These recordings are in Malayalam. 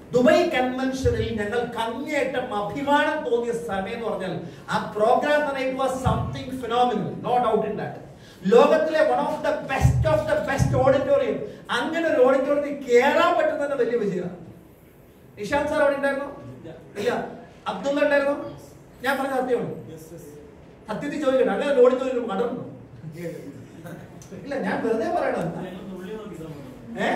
ദുബായ് കൺവെൻഷനിൽ ഞങ്ങൾ കങ്ങേറ്റം അഭിമാനം തോന്നിയ സമയം എന്ന് പറഞ്ഞാൽ ആ പ്രോഗ്രാം തന്നെ it was something phenomenal no doubt in that ലോകത്തിലെ one of the best of the best auditorium അങ്ങനെ ഒരു ഓഡിറ്റോറിയത്തിൽ കയറാൻ പറ്റുന്നത് വലിയ വിജയമാണ് നിഷാന്ത് സാർ അവിടെ ഉണ്ടായിരുന്നു ഇല്ല അബ്ദുള്ള ഉണ്ടായിരുന്നു ഞാൻ പറഞ്ഞ സത്യമാണ് സത്യത്തിൽ ചോദിക്കട്ടെ അങ്ങനെ ഒരു ഓഡിറ്റോറിയം കടന്നു ഇല്ല ഞാൻ വെറുതെ പറയണം ഏ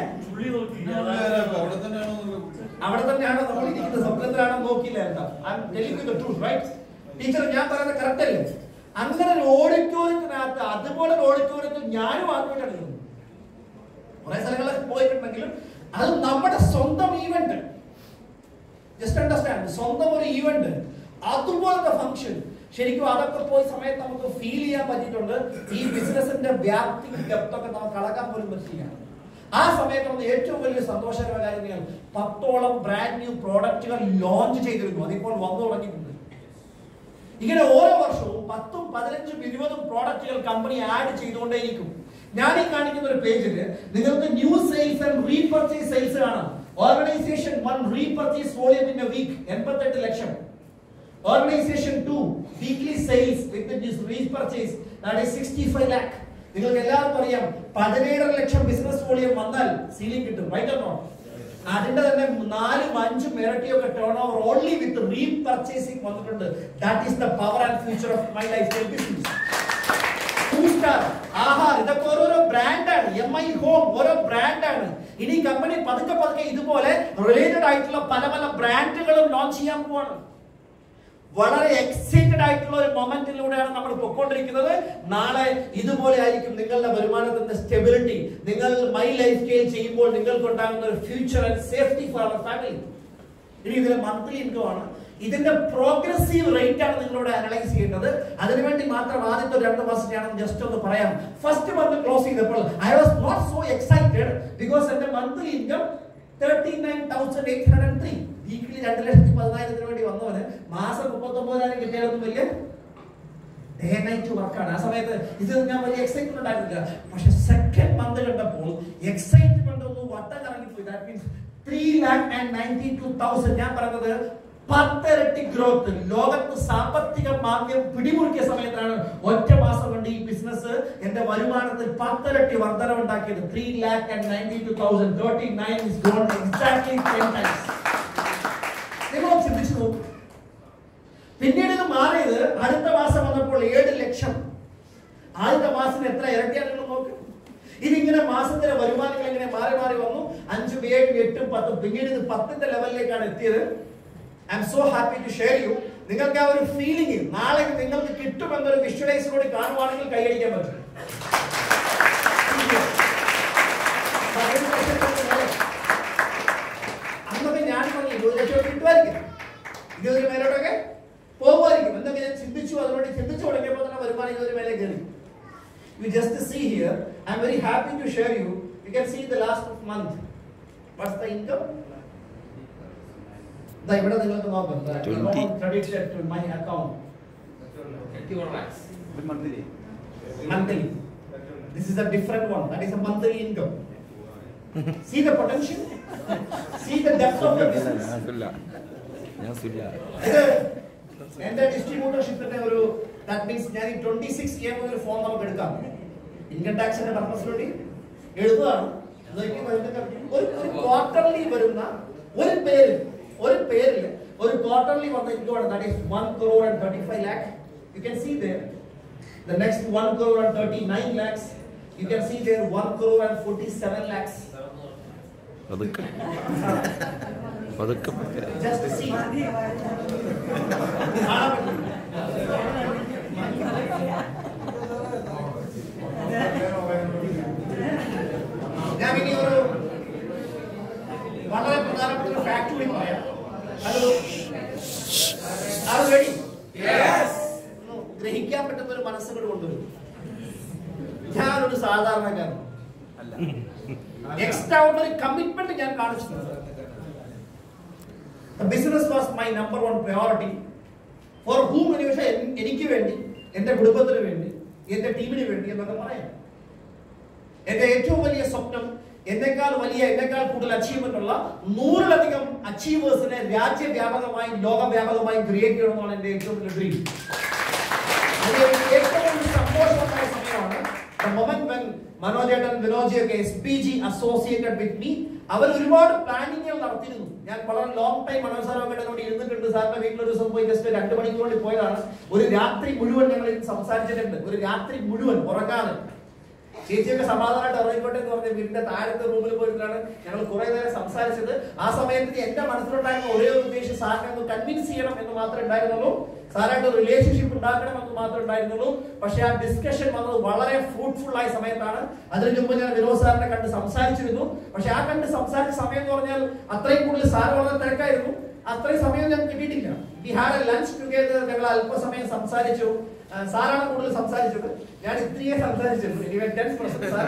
അവിടെ തന്നെയാണോ അവിടെ തന്നെയാണോ നമ്മൾ ഇരിക്കുന്നത് സ്വപ്നത്തിലാണോ നോക്കിയില്ല കേട്ടോ റൈറ്റ് ടീച്ചർ ഞാൻ പറയുന്നത് കറക്റ്റ് അല്ലേ അങ്ങനെ ഒരു ഓഡിറ്റോറിയത്തിനകത്ത് അതുപോലെ ഒരു ഓഡിറ്റോറിയത്തിൽ ഞാനും ആദ്യമായിട്ടാണ് ഇരുന്നത് കുറെ സ്ഥലങ്ങളിൽ പോയിട്ടുണ്ടെങ്കിലും അത് നമ്മുടെ സ്വന്തം ഈവന്റ് ജസ്റ്റ് അണ്ടർസ്റ്റാൻഡ് സ്വന്തം ഒരു ഈവന്റ് അതുപോലത്തെ ഫംഗ്ഷൻ ശരിക്കും അതൊക്കെ പോയി സമയത്ത് നമുക്ക് ഫീൽ ചെയ്യാൻ പറ്റിയിട്ടുണ്ട് ഈ ബിസിനസിന്റെ വ്യാപ്തി ഡെപ്ത് ഒക്കെ നമുക്ക് അളക്കാൻ പോലും പറ്റില്ല ആ സമയത്ത് നമുക്ക് ഏറ്റവും വലിയ സന്തോഷകരമായ കാര്യങ്ങൾ പത്തോളം ബ്രാൻഡ് ന്യൂ പ്രോഡക്റ്റുകൾ ലോഞ്ച് ചെയ്തിരുന്നു അതിപ്പോൾ വന്നു തുടങ്ങിയിട്ടുണ്ട് ഇങ്ങനെ ഓരോ വർഷവും പത്തും പതിനഞ്ചും ഇരുപതും പ്രോഡക്റ്റുകൾ കമ്പനി ആഡ് ചെയ്തുകൊണ്ടേയിരിക്കും ഞാൻ ഈ കാണിക്കുന്ന ഒരു പേജിൽ നിങ്ങൾക്ക് new sales and repurchase sales കാണാം organization one repurchase volume in a week എൺപത്തെട്ട് ലക്ഷം organization two weekly sales with repurchase sixty five lakh നിങ്ങൾക്ക് എല്ലാവർക്കും അറിയാം പതിനേഴര ലക്ഷം ബിസിനസ് വോളിയം വന്നാൽ സീലിംഗ് കിട്ടും റൈറ്റ് ഓർ അതിന്റെ തന്നെ നാലും അഞ്ചും ഇരട്ടിയൊക്കെ turn over only with repurchasing വന്നിട്ടുണ്ട് that is the power and future of my lifestyle business star Aahaar ഇതൊക്കെ ഓരോരോ ബ്രാൻഡാണ് എം ഐ ഹോം ഓരോ ബ്രാൻഡാണ് ഇനി കമ്പനി പതുക്കെ പതുക്കെ ഇതുപോലെ റിലേറ്റഡ് ആയിട്ടുള്ള പല പല ബ്രാൻഡുകളും ലോഞ്ച് ചെയ്യാൻ പോവാണ് വളരെ എക്സൈറ്റഡ് ആയിട്ടുള്ള ഒരു മൊമെന്റിലൂടെയാണ് നമ്മൾ പൊക്കോണ്ടിരിക്കുന്നത് നാളെ ഇതുപോലെ ആയിരിക്കും നിങ്ങളുടെ വരുമാനത്തിന്റെ സ്റ്റെബിലിറ്റി നിങ്ങൾ മൈ ലൈഫ് സ്റ്റൈൽ ചെയ്യുമ്പോൾ നിങ്ങൾക്ക് ഉണ്ടാകുന്ന ഒരു future and safety for our family ഇനി ഇതിലെ മന്ത്ലി ഇൻകം ആണ് ഇതിന്റെ പ്രോഗ്രസീവ് റേറ്റ് ആണ് നിങ്ങളോട് അനലൈസ് ചെയ്യേണ്ടത് അതിനുവേണ്ടി മാത്രം ആദ്യത്തെ ഒരു രണ്ട് മാസം ഞാൻ ജസ്റ്റ് ഒന്ന് പറയാം ഫസ്റ്റ് മന്ത് ക്ലോസ് ചെയ്തപ്പോൾ I was not so excited because എന്റെ monthly income thirty nine thousand eight hundred three weekly രണ്ട് ലക്ഷത്തി പതിനായിരത്തിന് വേണ്ടി വന്നവന് മാസം മുപ്പത്തൊമ്പതിനായിരം കിട്ടിയാലൊന്നും വലിയ ഡേ നൈറ്റ് വർക്കാണ് ആ സമയത്ത് ഇത് ഞാൻ വലിയ എക്സൈറ്റ്മെന്റ് ഉണ്ടായിരുന്നില്ല പക്ഷെ സെക്കൻഡ് മന്ത് കണ്ടപ്പോൾ എക്സൈറ്റ്മെന്റ് ഒന്ന് വട്ടം കറങ്ങിപ്പോയി that means three lakh and ninety two thousand ഞാൻ പറഞ്ഞത് പത്തിരട്ടി ഗ്രോത്ത് ലോകത്ത് സാമ്പത്തിക മാന്ദ്യം പിടിമുറുക്കിയ സമയത്താണ് ഒറ്റ മാസം കൊണ്ട് ഈ ബിസിനസ് എന്റെ വരുമാനത്തിൽ പത്തിരട്ടി വർധന ഉണ്ടാക്കിയത് three lakh and ninety two thousand thirty nine is gone exactly ten times നിങ്ങൾ ചിന്തിച്ചു നോക്കൂ പിന്നീട് ഇത് മാറിയത് അടുത്ത മാസം വന്നപ്പോൾ ഏഴ് ലക്ഷം ആദ്യത്തെ മാസത്തിന് എത്ര ഇരട്ടിയാണ് നിങ്ങൾ നോക്ക് ഇതിങ്ങനെ മാസത്തിലെ വരുമാനങ്ങൾ ഇങ്ങനെ മാറി മാറി വന്നു അഞ്ചും ഏഴും എട്ടും പത്തും പിന്നീട് ഇത് പത്തിന്റെ ലെവലിലേക്കാണ് എത്തിയത് I'm so happy to share you നിങ്ങൾക്ക് ആ ഒരു ഫീലിംഗ് നാളെ നിങ്ങൾക്ക് കിട്ടുമെന്നൊരു വിഷ്വലൈസ് കൂടി കാണുവാണെങ്കിൽ കൈയടിക്കാൻ പറ്റും അന്നൊക്കെ ഞാൻ പറഞ്ഞു ഇരുപത് ലക്ഷം കിട്ടുമായിരിക്കും ഇരുപതിന് മേലോട്ടൊക്കെ പോകുമായിരിക്കും എന്നൊക്കെ ഞാൻ ചിന്തിച്ചു അതിനോട് ചിന്തിച്ചു തുടങ്ങിയപ്പോൾ തന്നെ വരുമാനം ഇരുപതിന് മേലെ കയറി You just see here, I'm very happy to share you. You can see the last month. What's the income? ദാ ഇവിടെ നിങ്ങൾക്ക് നോക്കാം ദാ Twenty. amount credited to my account monthly. This is a different one. That is a monthly income. See the potential? See the depth of the business? ഞാൻ സുല്ല ഞാൻ സുല്ല ഇത് എന്റെ ഡിസ്ട്രിബ്യൂട്ടർഷിപ്പിന്റെ ഒരു ദാറ്റ് മീൻസ് ഞാൻ ഈ ട്വന്റി സിക്സ് കെ ഒരു ഫോം നമുക്ക് എടുക്കാം ഇൻകം ടാക്സിന്റെ പർപ്പസിന് വേണ്ടി എഴുതുകയാണ് നോക്കിയപ്പോൾ അതിന്റെ ഒരു ഒരു ക്വാർട്ടർലി വരുന്ന ഒരു പേരിൽ ഒരു പേരിൽ ഒരു ക്വാർട്ടർലി വന്ന income that is one crore and thirty five lakh you can see there the next one crore and thirty nine lakhs you can see there one crore and forty seven lakhs പതുക്കെ പതുക്കെ Just see. കാണാൻ പറ്റും. ഞാൻ ഇനി ഒരു വളരെ പ്രധാനപ്പെട്ട ഒരു ഫാക്ട് കൂടി പറയാം അത് അത് ready? ഒന്ന് ഗ്രഹിക്കാൻ പറ്റുന്ന ഒരു മനസ്സുകൂടി കൊണ്ടുവരും ഞാനൊരു സാധാരണക്കാരൻ എക്സ്ട്രാ ഒരു കമ്മിറ്റ്മെന്റ് ഞാൻ കാണിച്ചിട്ടുണ്ട് The business was my number one priority. For whom എന്ന് ചോദിച്ചാൽ എൻ- എനിക്ക് വേണ്ടി എന്റെ കുടുംബത്തിന് വേണ്ടി എന്റെ ടീമിന് വേണ്ടി എന്നൊക്കെ പറയാം എന്റെ ഏറ്റവും വലിയ സ്വപ്നം എന്നെക്കാൾ വലിയ എന്നെക്കാൾ കൂടുതൽ അച്ചീവ്മെന്റ് ഉള്ള നൂറിലധികം അച്ചീവേഴ്സിനെ രാജ്യവ്യാപകമായും ലോകവ്യാപകമായും ക്രിയേറ്റ് ചെയ്യണമെന്നാണ് എന്റെ ഏറ്റവും വലിയ ഡ്രീം ഏറ്റവും സന്തോഷമായ സമയമാണ് The moment when മനോജേട്ടൻ വിനോജിയൊക്കെ S P G associated with me അവർ ഒരുപാട് പ്ലാനിങ്ങുകൾ നടത്തിയിരുന്നു ഞാൻ വളരെ ലോങ് ടൈം മനോജ് സാറൊക്കെ എന്നോട് ഇരുന്നിട്ടുണ്ട് സാറിന്റെ വീട്ടിൽ ഒരു ദിവസം പോയി ജസ്റ്റ് രണ്ട് മണിക്കൂർ വേണ്ടി പോയതാണ് ഒരു രാത്രി മുഴുവൻ ഞങ്ങൾ ഇരുന്ന് സംസാരിച്ചിട്ടുണ്ട് ഒരു രാത്രി മുഴുവൻ ഉറങ്ങാതെ ചേച്ചിയൊക്കെ സമാധാനമായിട്ട് ഇറങ്ങിക്കോട്ടെ എന്ന് പറഞ്ഞ വീടിന്റെ താഴത്തെ റൂമിൽ പോയിട്ടാണ് ഞങ്ങൾ കുറെ നേരം സംസാരിച്ചത് ആ സമയത്ത് എന്റെ മനസ്സിലുണ്ടായിരുന്ന ഒരേ ഒരു ഉദ്ദേശം സാറിനെ ഒന്ന് കൺവിൻസ് ചെയ്യണം എന്ന് മാത്രമേ ഉണ്ടായിരുന്നുള്ളൂ സാറായിട്ട് റിലേഷൻഷിപ്പ് ഉണ്ടാക്കണം എന്ന് മാത്രമേ ഉണ്ടായിരുന്നുള്ളൂ പക്ഷെ ആ ഡിസ്കഷൻ വന്നത് വളരെ ഫ്രൂട്ട്ഫുൾ ആയ സമയത്താണ് അതിനു മുമ്പ് ഞാൻ വിനോദ് സാറിനെ കണ്ട് സംസാരിച്ചിരുന്നു പക്ഷെ ആ കണ്ട് സംസാരിച്ച സമയം എന്ന് പറഞ്ഞാൽ അത്രയും കൂടുതൽ സാർ വളരെ തിരക്കായിരുന്നു അത്രയും സമയം ഞാൻ കിട്ടിയിട്ടില്ല we had a lunch together ഞങ്ങൾ അല്പസമയം സംസാരിച്ചു ആ, സാറാണ് കൂടുതൽ സംസാരിച്ചത് ഞാൻ ഇത്രയേ സംസാരിച്ചുള്ളൂ ഇനി ടെൻ പെർസെന്റ് സാർ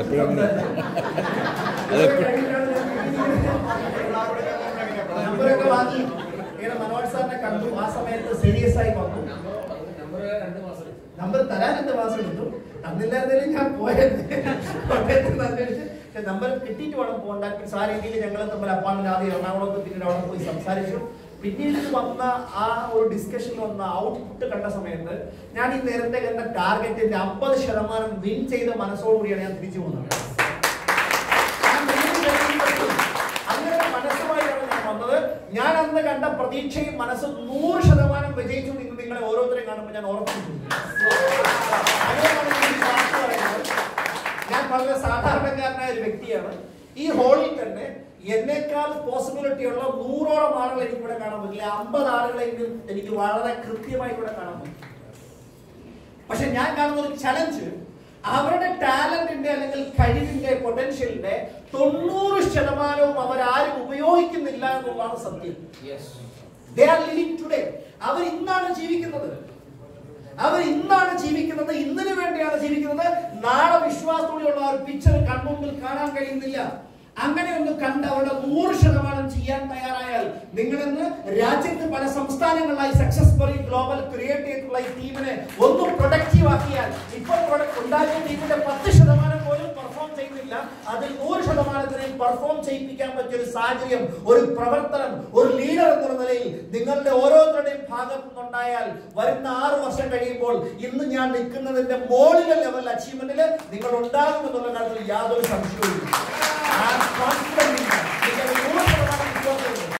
നമ്പറൊക്കെ വാങ്ങി ഇങ്ങനെ മനോജ് സാറിനെ കണ്ടു ആ സമയത്ത് സീരിയസ് ആയി വന്നു നമ്പർ തരാൻ രണ്ട് മാസം എടുത്തു തന്നില്ലായിരുന്നെങ്കിലും ഞാൻ പോയത് കോട്ടയത്ത് നിന്ന് അന്വേഷിച്ച് പക്ഷെ നമ്പർ കിട്ടിയിട്ട് വേണം പോകണ്ട ആ രീതിയിൽ ഞങ്ങൾ തമ്മിൽ അപ്പാണ് ആദ്യം എറണാകുളത്ത് പിന്നീട് അവിടെ പോയി സംസാരിച്ചു പിന്നീട് വന്ന ആ ഒരു ഡിസ്കഷൻ വന്ന ഔട്ട്പുട്ട് കണ്ട സമയത്ത് ഞാൻ ഈ നേരത്തെ കണ്ട ടാർഗറ്റിന്റെ അമ്പത് ശതമാനം വിൻ ചെയ്ത മനസ്സോടുകൂടിയാണ് ഞാൻ തിരിച്ചു പോകുന്നത് ഞാൻ വീണ്ടും ജയിക്കാൻ പറ്റും. അങ്ങനെ ഒരു മനസ്സുമായിട്ടാണ് ഞാൻ വന്നത് ഞാൻ അന്ന് കണ്ട പ്രതീക്ഷയും മനസ്സും നൂറ് ശതമാനം വിജയിച്ചു എന്ന് നിങ്ങളെ ഓരോരുത്തരെയും കാണുമ്പോൾ ഞാൻ ഓർമ്മിച്ചിട്ടുണ്ട് അങ്ങനെയാണ് ഞാൻ ഈ വാക്ക് പറയുന്നത്. ഞാൻ വളരെ സാധാരണക്കാരനായ ഒരു വ്യക്തിയാണ് ഈ ഹോളിൽ തന്നെ എന്നേക്കാൾ പോസിബിലിറ്റി ഉള്ള നൂറോളം ആളുകൾ എനിക്ക് ഇവിടെ കാണാൻ പറ്റില്ല അമ്പത് ആളുകളെങ്കിലും എനിക്ക് വളരെ കൃത്യമായി ഇവിടെ കാണാൻ പറ്റും പക്ഷെ ഞാൻ കാണുന്ന ഒരു ചലഞ്ച് അവരുടെ ടാലന്റിന്റെ അല്ലെങ്കിൽ കഴിവിന്റെ പൊട്ടൻഷ്യലിന്റെ തൊണ്ണൂറ് ശതമാനവും അവരാരും ഉപയോഗിക്കുന്നില്ല എന്നുള്ളതാണ് സത്യം ദേ ആർ ലിവിങ് ടുഡേ അവർ ഇന്നാണ് ജീവിക്കുന്നത് അവർ ഇന്നാണ് ജീവിക്കുന്നത് ഇന്നിനു വേണ്ടിയാണ് ജീവിക്കുന്നത് നാളെ വിശ്വാസത്തോടെയുള്ള ആ ഒരു പിക്ചർ കൺമുമ്പിൽ കാണാൻ കഴിയുന്നില്ല അങ്ങനെ ഒന്ന് കണ്ട് അവരുടെ നൂറ് ശതമാനം ചെയ്യാൻ തയ്യാറായാൽ നിങ്ങളിന്ന് രാജ്യത്ത് പല സംസ്ഥാനങ്ങളിലായി സക്സസ്ഫുള്ളി ഗ്ലോബൽ ക്രിയേറ്റ് ചെയ്തിട്ടുള്ള ഈ ടീമിനെ ഒന്ന് പ്രൊഡക്റ്റീവ് ആക്കിയാൽ ഇപ്പോൾ product ഉണ്ടാക്കിയ ടീമിന്റെ പത്ത് ശതമാനം പോലും പെർഫോം ചെയ്യുന്നില്ല അതിൽ നൂറ് ശതമാനത്തിനെയും പെർഫോം ചെയ്യിപ്പിക്കാൻ പറ്റിയ ഒരു സാഹചര്യം ഒരു പ്രവർത്തനം ഒരു ലീഡർ എന്നുള്ള നിലയിൽ നിങ്ങളുടെ ഓരോരുത്തരുടെയും ഭാഗത്തു നിന്നുണ്ടായാൽ വരുന്ന ആറ് വർഷം കഴിയുമ്പോൾ ഇന്ന് ഞാൻ നിൽക്കുന്നതിന്റെ മോളിലെ ലെവൽ അച്ചീവ്മെന്റിൽ നിങ്ങൾ ഉണ്ടാകുമെന്നുള്ള കാര്യത്തിൽ യാതൊരു സംശയവും ആ confidence